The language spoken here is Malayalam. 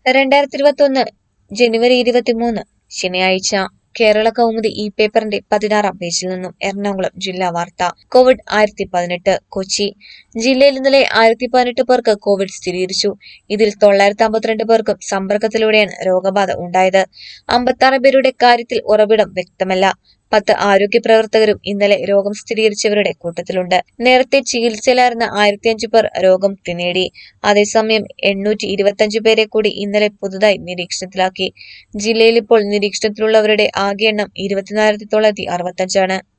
രണ്ടായിരത്തി ഇരുപത്തൊന്ന് ജനുവരി ഇരുപത്തിമൂന്ന് ശനിയാഴ്ച കേരള കൗമുദി ഈ പേപ്പറിന്റെ പതിനാറാം പേജിൽ നിന്നും എറണാകുളം ജില്ലാ വാർത്ത കോവിഡ് ആയിരത്തി പതിനെട്ട് കൊച്ചി ജില്ലയിൽ ഇന്നലെ ആയിരത്തി പതിനെട്ട് പേർക്ക് കോവിഡ് സ്ഥിരീകരിച്ചു ഇതിൽ തൊള്ളായിരത്തി അമ്പത്തിരണ്ട് പേർക്കും സമ്പർക്കത്തിലൂടെയാണ് രോഗബാധ ഉണ്ടായത് അമ്പത്താറ് പേരുടെ കാര്യത്തിൽ ഉറവിടം വ്യക്തമല്ല പത്ത് ആരോഗ്യ പ്രവർത്തകരും ഇന്നലെ രോഗം സ്ഥിരീകരിച്ചവരുടെ കൂട്ടത്തിലുണ്ട് നേരത്തെ ചികിത്സയിലായിരുന്ന ആയിരത്തിയഞ്ച് പേർ രോഗം നേടി അതേസമയം എണ്ണൂറ്റി ഇരുപത്തിയഞ്ച് പേരെ കൂടി ഇന്നലെ പുതുതായി നിരീക്ഷണത്തിലാക്കി ജില്ലയിൽ ഇപ്പോൾ നിരീക്ഷണത്തിലുള്ളവരുടെ ആകെ എണ്ണം ഇരുപത്തിനാലായിരത്തി തൊള്ളായിരത്തി അറുപത്തഞ്ചാണ്